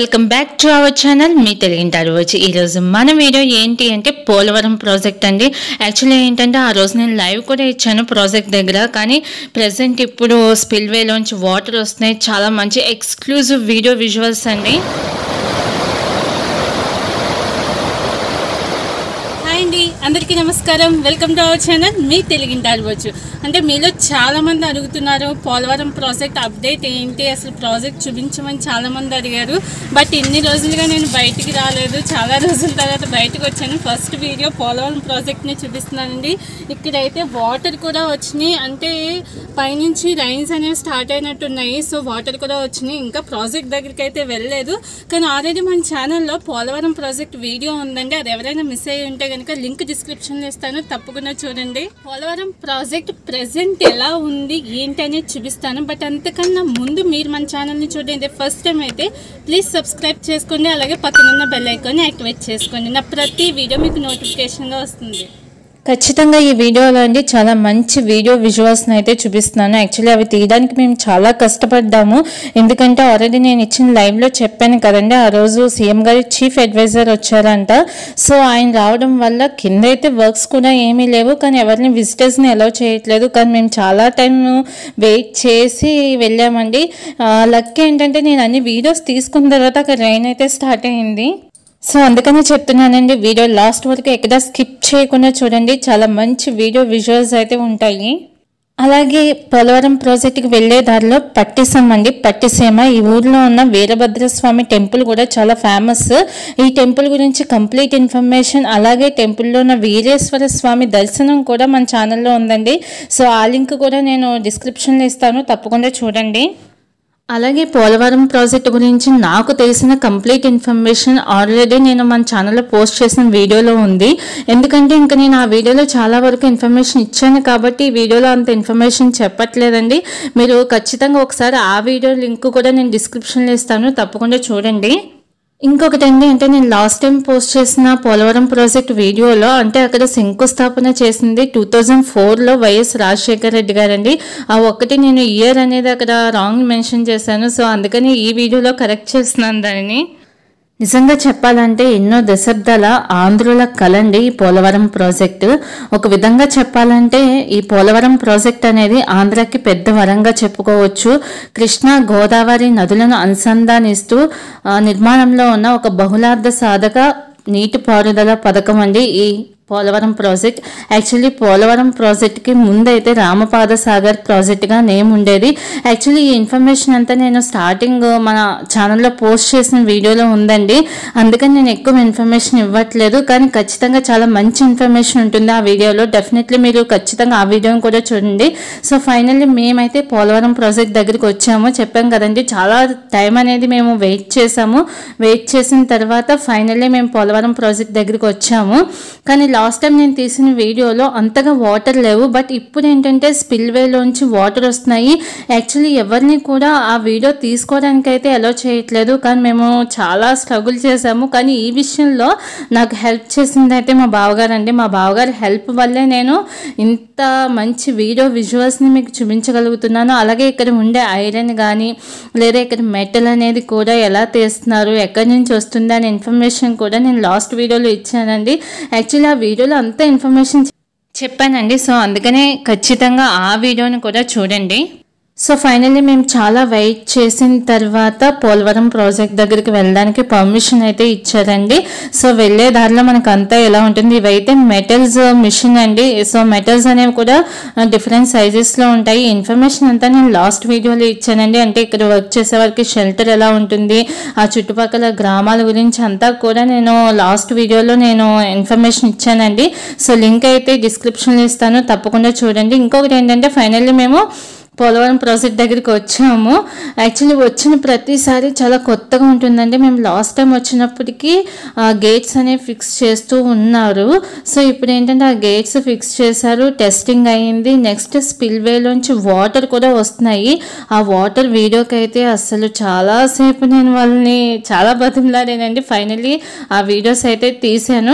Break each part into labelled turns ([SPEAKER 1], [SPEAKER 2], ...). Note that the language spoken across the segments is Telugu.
[SPEAKER 1] welcome back to our channel మీ తెలుగింటారు వచ్చి ఈరోజు మన వీడియో ఏంటి అంటే పోలవరం ప్రాజెక్ట్ అండి యాక్చువల్లీ ఏంటంటే ఆ రోజు నేను లైవ్ కూడా ఇచ్చాను ప్రాజెక్ట్ దగ్గర కానీ ప్రజెంట్ ఇప్పుడు స్పిల్వేలోంచి వాటర్ వస్తున్నాయి చాలా మంచి ఎక్స్క్లూజివ్ వీడియో విజువల్స్ అండి
[SPEAKER 2] హాయ్ అండి అందరికీ నమస్కారం వెల్కమ్ టు అవర్ ఛానల్ మీ తెలుగింటి అడవచ్చు అంటే మీలో చాలా మంది అడుగుతున్నారు పోలవరం ప్రాజెక్ట్ అప్డేట్ ఏంటి అసలు ప్రాజెక్ట్ చూపించమని చాలా మంది అడిగారు బట్ ఇన్ని రోజులుగా నేను బయటికి రాలేదు చాలా రోజుల తర్వాత బయటకు వచ్చాను ఫస్ట్ వీడియో పోలవరం ప్రాజెక్ట్ని చూపిస్తున్నానండి ఇక్కడైతే వాటర్ కూడా వచ్చినాయి అంటే పైనుంచి రైన్స్ అనేవి స్టార్ట్ అయినట్టున్నాయి సో వాటర్ కూడా వచ్చినాయి ఇంకా ప్రాజెక్ట్ దగ్గరికి అయితే వెళ్ళలేదు కానీ ఆల్రెడీ మన ఛానల్లో పోలవరం ప్రాజెక్ట్ వీడియో ఉందండి అది ఎవరైనా మిస్ అయ్యి ఉంటే కనుక లింక్ డిస్క్రిప్షన్లో ఇస్తాను తప్పకుండా చూడండి పోలవరం ప్రాజెక్ట్ ప్రెసెంట్ ఎలా ఉంది ఏంటి అనేది చూపిస్తాను బట్ అంతకన్నా ముందు మీరు మన ఛానల్ని చూడండి ఫస్ట్ టైం అయితే ప్లీజ్ సబ్స్క్రైబ్ చేసుకోండి అలాగే పక్కనున్న బెల్ ఐకాన్ని యాక్టివేట్ చేసుకోండి నా ప్రతి వీడియో మీకు నోటిఫికేషన్గా వస్తుంది
[SPEAKER 1] ఖచ్చితంగా ఈ వీడియోలో అండి చాలా మంచి వీడియో విజువల్స్ని అయితే చూపిస్తున్నాను యాక్చువల్లీ అవి తీయడానికి మేము చాలా కష్టపడ్డాము ఎందుకంటే ఆల్రెడీ నేను ఇచ్చిన లైవ్లో చెప్పాను కదండి ఆ రోజు సీఎం గారి చీఫ్ అడ్వైజర్ వచ్చారంట సో ఆయన రావడం వల్ల కింద అయితే వర్క్స్ కూడా ఏమీ లేవు కానీ ఎవరిని విజిటర్స్ని అలౌ చేయట్లేదు కానీ మేము చాలా టైం వెయిట్ చేసి వెళ్ళామండి లక్ ఏంటంటే నేను అన్ని వీడియోస్ తీసుకున్న తర్వాత అక్కడ రైన్ అయితే స్టార్ట్ అయింది సో అందుకనే చెప్తున్నానండి వీడియో లాస్ట్ వరకు ఎక్కడ స్కిప్ చేయకుండా చూడండి చాలా మంచి వీడియో విజువల్స్ అయితే ఉంటాయి అలాగే పోలవరం ప్రాజెక్ట్కి వెళ్ళే దారిలో పట్టిసీమ అండి పట్టిసీమ ఈ ఊర్లో ఉన్న వీరభద్రస్వామి టెంపుల్ కూడా చాలా ఫేమస్ ఈ టెంపుల్ గురించి కంప్లీట్ ఇన్ఫర్మేషన్ అలాగే టెంపుల్లో ఉన్న వీరేశ్వర స్వామి దర్శనం కూడా మన ఛానల్లో ఉందండి సో ఆ లింక్ కూడా నేను డిస్క్రిప్షన్లో ఇస్తాను తప్పకుండా చూడండి అలాగే పోలవరం ప్రాజెక్ట్ గురించి నాకు తెలిసిన కంప్లీట్ ఇన్ఫర్మేషన్ ఆల్రెడీ నేను మన ఛానల్లో పోస్ట్ చేసిన వీడియోలో ఉంది ఎందుకంటే ఇంకా నేను ఆ వీడియోలో చాలా వరకు ఇన్ఫర్మేషన్ ఇచ్చాను కాబట్టి ఈ వీడియోలో అంత ఇన్ఫర్మేషన్ చెప్పట్లేదండి మీరు ఖచ్చితంగా ఒకసారి ఆ వీడియో లింక్ కూడా నేను డిస్క్రిప్షన్లో ఇస్తాను తప్పకుండా చూడండి ఇంకొకటి అండి అంటే నేను లాస్ట్ టైం పోస్ట్ చేసిన పోలవరం ప్రాజెక్ట్ వీడియోలో అంటే అక్కడ శంకుస్థాపన చేసింది టూ థౌజండ్ ఫోర్లో వైఎస్ రాజశేఖర రెడ్డి గారండి ఆ ఒక్కటి నేను ఇయర్ అనేది అక్కడ రాంగ్ మెన్షన్ చేశాను సో అందుకని ఈ వీడియోలో కరెక్ట్ చేస్తున్నాను దానిని నిజంగా చెప్పాలంటే ఎన్నో దశాబ్దాల ఆంధ్రుల కలండి ఈ పోలవరం ప్రాజెక్టు ఒక విధంగా చెప్పాలంటే ఈ పోలవరం ప్రాజెక్ట్ అనేది ఆంధ్రాకి పెద్ద వరంగా చెప్పుకోవచ్చు కృష్ణా గోదావరి నదులను అనుసంధానిస్తూ ఆ, నిర్మాణంలో ఉన్న ఒక బహుళార్థ సాధక నీటిపారుదల పథకం అండి ఈ పోలవరం ప్రాజెక్ట్ యాక్చువల్లీ పోలవరం ప్రాజెక్ట్కి ముందైతే రామపాద సాగర్ ప్రాజెక్ట్గా నేమ్ ఉండేది యాక్చువల్లీ ఈ ఇన్ఫర్మేషన్ అంతా నేను స్టార్టింగ్ మన ఛానల్లో పోస్ట్ చేసిన వీడియోలో ఉందండి అందుకని నేను ఎక్కువ ఇన్ఫర్మేషన్ ఇవ్వట్లేదు కానీ ఖచ్చితంగా చాలా మంచి ఇన్ఫర్మేషన్ ఉంటుంది ఆ వీడియోలో డెఫినెట్లీ మీరు ఖచ్చితంగా ఆ వీడియోని కూడా చూడండి సో ఫైనల్లీ మేమైతే పోలవరం ప్రాజెక్ట్ దగ్గరికి వచ్చాము చెప్పాం కదండి చాలా టైం అనేది మేము వెయిట్ చేసాము వెయిట్ చేసిన తర్వాత ఫైనల్లీ మేము పోలవరం ప్రాజెక్ట్ దగ్గరికి వచ్చాము కానీ లాస్ట్ టైం నేను తీసిన వీడియోలో అంతగా వాటర్ లేవు బట్ ఇప్పుడు ఏంటంటే స్పిల్వేలోంచి వాటర్ వస్తున్నాయి యాక్చువల్లీ ఎవరిని కూడా ఆ వీడియో తీసుకోవడానికి అయితే అలో చేయట్లేదు కానీ మేము చాలా స్ట్రగుల్ చేసాము కానీ ఈ విషయంలో నాకు హెల్ప్ చేసింది అయితే మా బావగారు అండి మా బావగారి హెల్ప్ వల్లే నేను ఇంత మంచి వీడియో విజువల్స్ని మీకు చూపించగలుగుతున్నాను అలాగే ఇక్కడ ఉండే ఐరన్ కానీ లేదా ఇక్కడ మెటల్ అనేది కూడా ఎలా తీస్తున్నారు ఎక్కడి నుంచి వస్తుంది అనే ఇన్ఫర్మేషన్ కూడా నేను లాస్ట్ వీడియోలో ఇచ్చానండి యాక్చువల్లీ ఆ వీడియోలో అంత ఇన్ఫర్మేషన్ చెప్పానండి సో అందుకనే ఖచ్చితంగా ఆ వీడియోని కూడా చూడండి సో ఫైనల్లీ మేము చాలా వెయిట్ చేసిన తర్వాత పోలవరం ప్రాజెక్ట్ దగ్గరికి వెళ్ళడానికి పర్మిషన్ అయితే ఇచ్చారండి సో వెళ్ళే దారిలో మనకు అంతా ఎలా ఉంటుంది ఇవైతే మెటల్స్ మిషన్ అండి సో మెటల్స్ అనేవి కూడా డిఫరెంట్ సైజెస్లో ఉంటాయి ఇన్ఫర్మేషన్ అంతా నేను లాస్ట్ వీడియోలో ఇచ్చానండి అంటే ఇక్కడ వర్క్ చేసే వారికి షెల్టర్ ఎలా ఉంటుంది ఆ చుట్టుపక్కల గ్రామాల గురించి అంతా కూడా నేను లాస్ట్ వీడియోలో నేను ఇన్ఫర్మేషన్ ఇచ్చానండి సో లింక్ అయితే డిస్క్రిప్షన్లో ఇస్తాను తప్పకుండా చూడండి ఇంకొకటి ఏంటంటే ఫైనల్లీ మేము పోలవరం ప్రాజెక్ట్ దగ్గరికి వచ్చాము యాక్చువల్లీ వచ్చిన ప్రతిసారి చాలా కొత్తగా ఉంటుందండి మేము లాస్ట్ టైం వచ్చినప్పటికీ ఆ గేట్స్ అనేవి ఫిక్స్ చేస్తూ ఉన్నారు సో ఇప్పుడు ఏంటంటే ఆ గేట్స్ ఫిక్స్ చేశారు టెస్టింగ్ అయ్యింది నెక్స్ట్ స్పిల్వేలోంచి వాటర్ కూడా వస్తున్నాయి ఆ వాటర్ వీడియోకి అయితే అసలు చాలాసేపు నేను వాళ్ళని చాలా బతిమలాడానండి ఫైనల్లీ ఆ వీడియోస్ అయితే తీశాను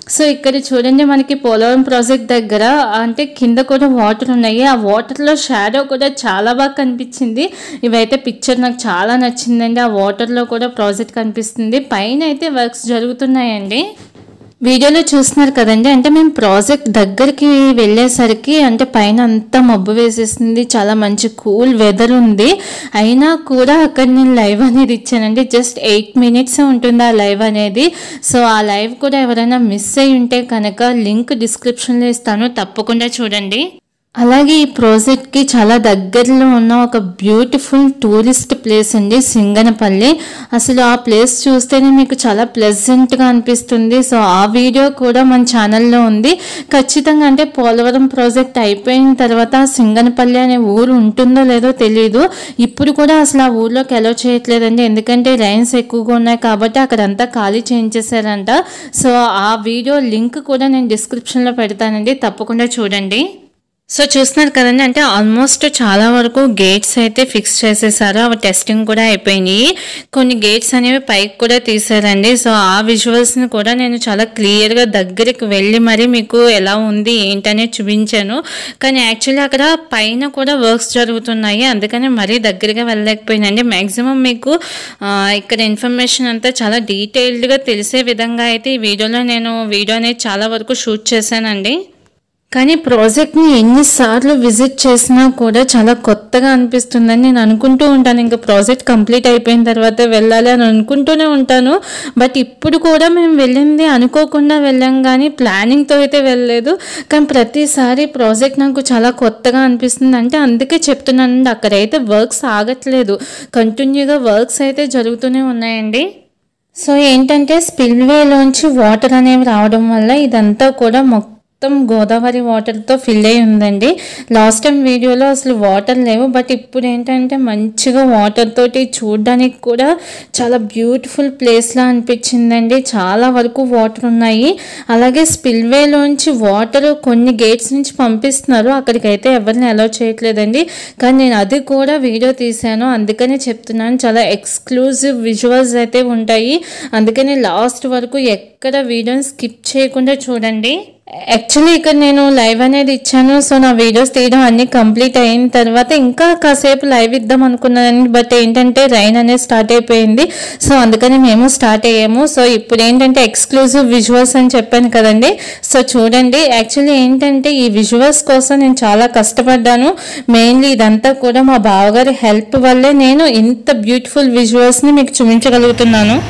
[SPEAKER 1] సో ఇక్కడ చూడండి మనకి పోలవరం ప్రాజెక్ట్ దగ్గర అంటే కింద కూడా వాటర్ ఉన్నాయి ఆ వాటర్లో షాడో కూడా చాలా బాగా కనిపించింది ఇవైతే పిక్చర్ నాకు చాలా నచ్చిందండి ఆ వాటర్లో కూడా ప్రాజెక్ట్ కనిపిస్తుంది పైన అయితే వర్క్స్ జరుగుతున్నాయండి వీడియోలో చూస్తున్నారు కదండి అంటే మేము ప్రాజెక్ట్ దగ్గరికి వెళ్ళేసరికి అంటే పైన అంతా మబ్బు వేసేసింది చాలా మంచి కూల్ వెదర్ ఉంది అయినా కూడా అక్కడ నేను లైవ్ అనేది ఇచ్చానండి జస్ట్ ఎయిట్ మినిట్స్ ఉంటుంది ఆ లైవ్ అనేది సో ఆ లైవ్ కూడా ఎవరైనా మిస్ అయి ఉంటే కనుక లింక్ డిస్క్రిప్షన్లో ఇస్తాను తప్పకుండా చూడండి అలాగే ఈ ప్రాజెక్ట్కి చాలా దగ్గరలో ఉన్న ఒక బ్యూటిఫుల్ టూరిస్ట్ ప్లేస్ అండి సింగనపల్లి అసలు ఆ ప్లేస్ చూస్తేనే మీకు చాలా ప్లెజెంట్గా అనిపిస్తుంది సో ఆ వీడియో కూడా మన ఛానల్లో ఉంది ఖచ్చితంగా అంటే పోలవరం ప్రాజెక్ట్ అయిపోయిన తర్వాత సింగనపల్లి అనే ఊరు ఉంటుందో లేదో తెలియదు ఇప్పుడు కూడా అసలు ఆ ఊర్లోకి ఎలో చేయట్లేదండి ఎందుకంటే రైన్స్ ఎక్కువగా ఉన్నాయి కాబట్టి అక్కడంతా ఖాళీ చేయించేశారంట సో ఆ వీడియో లింక్ కూడా నేను డిస్క్రిప్షన్లో పెడతానండి తప్పకుండా చూడండి సో చూస్తున్నారు కదండి అంటే ఆల్మోస్ట్ చాలా వరకు గేట్స్ అయితే ఫిక్స్ చేసేసారు అవి టెస్టింగ్ కూడా అయిపోయినాయి కొన్ని గేట్స్ అనేవి పైకి కూడా తీసారండి సో ఆ విజువల్స్ని కూడా నేను చాలా క్లియర్గా దగ్గరికి వెళ్ళి మరి మీకు ఎలా ఉంది ఏంటనేది చూపించాను కానీ యాక్చువల్లీ అక్కడ పైన కూడా వర్క్స్ జరుగుతున్నాయి అందుకని మరీ దగ్గరగా వెళ్ళలేకపోయిందండి మ్యాక్సిమం మీకు ఆ, ఇక్కడ ఇన్ఫర్మేషన్ అంతా చాలా డీటెయిల్డ్గా తెలిసే విధంగా అయితే ఈ వీడియోలో నేను వీడియో అనేది చాలా వరకు షూట్ చేశానండి కానీ ప్రాజెక్ట్ని ఎన్నిసార్లు విజిట్ చేసినా కూడా చాలా కొత్తగా అనిపిస్తుందని నేను అనుకుంటూ ఉంటాను ఇంకా ప్రాజెక్ట్ కంప్లీట్ అయిపోయిన తర్వాత వెళ్ళాలి అని అనుకుంటూనే ఉంటాను బట్ ఇప్పుడు కూడా మేము వెళ్ళింది అనుకోకుండా వెళ్ళాం కానీ ప్లానింగ్తో అయితే వెళ్ళలేదు కానీ ప్రతిసారి ప్రాజెక్ట్ నాకు చాలా కొత్తగా అనిపిస్తుంది అంటే అందుకే చెప్తున్నానండి అక్కడైతే వర్క్స్ ఆగట్లేదు కంటిన్యూగా వర్క్స్ అయితే జరుగుతూనే ఉన్నాయండి సో ఏంటంటే స్పిల్వేలోంచి వాటర్ అనేవి రావడం వల్ల ఇదంతా కూడా మొత్తం గోదావరి వాటర్తో ఫిల్ అయి ఉందండి లాస్ట్ టైం వీడియోలో అసలు వాటర్ లేవు బట్ ఇప్పుడు ఏంటంటే మంచిగా వాటర్ తోటి చూడడానికి కూడా చాలా బ్యూటిఫుల్ ప్లేస్లా అనిపించిందండి చాలా వరకు వాటర్ ఉన్నాయి అలాగే స్పిల్వేలోంచి వాటర్ కొన్ని గేట్స్ నుంచి పంపిస్తున్నారు అక్కడికైతే ఎవరిని అలౌ చేయట్లేదండి కానీ నేను అది కూడా వీడియో తీశాను అందుకనే చెప్తున్నాను చాలా ఎక్స్క్లూజివ్ విజువల్స్ అయితే ఉంటాయి అందుకని లాస్ట్ వరకు ఎక్కడ వీడియోని స్కిప్ చేయకుండా చూడండి యాక్చువల్లీ ఇక్కడ నేను లైవ్ అనేది ఇచ్చాను సో నా వీడియోస్ తీయడం అన్ని కంప్లీట్ అయిన తర్వాత ఇంకా కాసేపు లైవ్ ఇద్దాం అనుకున్నాను బట్ ఏంటంటే రైన్ అనేది స్టార్ట్ అయిపోయింది సో అందుకని మేము స్టార్ట్ అయ్యాము సో ఇప్పుడు ఏంటంటే ఎక్స్క్లూజివ్ విజువల్స్ అని చెప్పాను కదండి సో చూడండి యాక్చువల్లీ ఏంటంటే ఈ విజువల్స్ కోసం నేను చాలా కష్టపడ్డాను మెయిన్లీ ఇదంతా కూడా మా బావగారి హెల్ప్ వల్లే నేను ఇంత బ్యూటిఫుల్ విజువల్స్ని మీకు చూపించగలుగుతున్నాను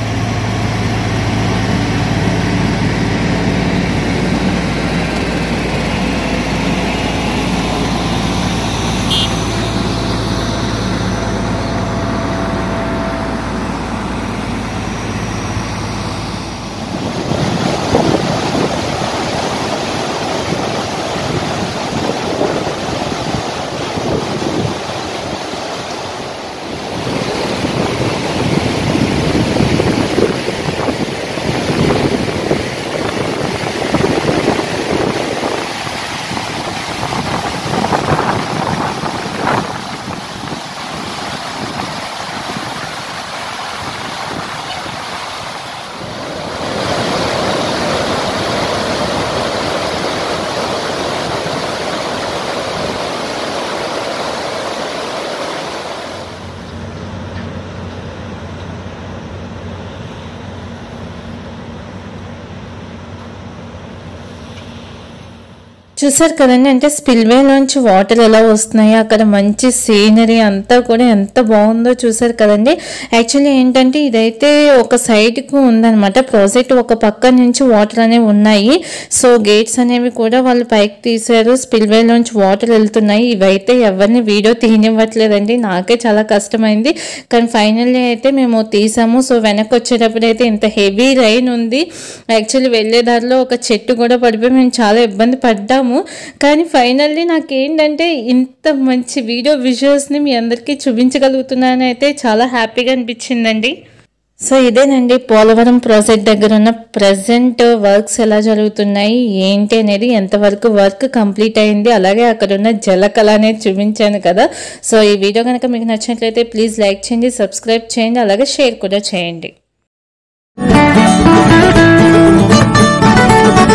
[SPEAKER 1] చూసారు కదండి అంటే స్పిల్వేలోంచి వాటర్ ఎలా వస్తున్నాయి అక్కడ మంచి సీనరీ అంతా కూడా ఎంత బాగుందో చూసారు కదండి యాక్చువల్లీ ఏంటంటే ఇదైతే ఒక సైడ్కు ఉందన్నమాట ప్రాజెక్ట్ ఒక పక్క నుంచి వాటర్ అనేవి ఉన్నాయి సో గేట్స్ అనేవి కూడా వాళ్ళు పైకి తీశారు స్పిల్వేలోంచి వాటర్ వెళ్తున్నాయి ఇవైతే ఎవరిని వీడియో తీయనివ్వట్లేదండి నాకే చాలా కష్టమైంది కానీ ఫైనల్లీ అయితే మేము తీసాము సో వెనక్కి వచ్చేటప్పుడు అయితే ఇంత హెవీ రైన్ ఉంది యాక్చువల్లీ వెళ్ళే దారిలో ఒక చెట్టు కూడా పడిపోయి మేము చాలా ఇబ్బంది పడ్డాము కానీ ఫైనల్లీ నాకు ఏంటంటే ఇంత మంచి వీడియో విజువల్స్ని మీ అందరికీ చూపించగలుగుతున్నాను అయితే చాలా హ్యాపీగా అనిపించిందండి సో ఇదేనండి పోలవరం ప్రాజెక్ట్ దగ్గర ఉన్న ప్రజెంట్ వర్క్స్ ఎలా జరుగుతున్నాయి ఏంటి అనేది ఎంతవరకు వర్క్ కంప్లీట్ అయింది అలాగే అక్కడ ఉన్న జలకళ అనేది చూపించాను కదా సో ఈ వీడియో కనుక మీకు నచ్చినట్లయితే ప్లీజ్ లైక్ చేయండి సబ్స్క్రైబ్ చేయండి అలాగే షేర్ కూడా చేయండి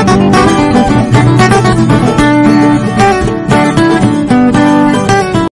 [SPEAKER 2] థ్యాంక్ యూ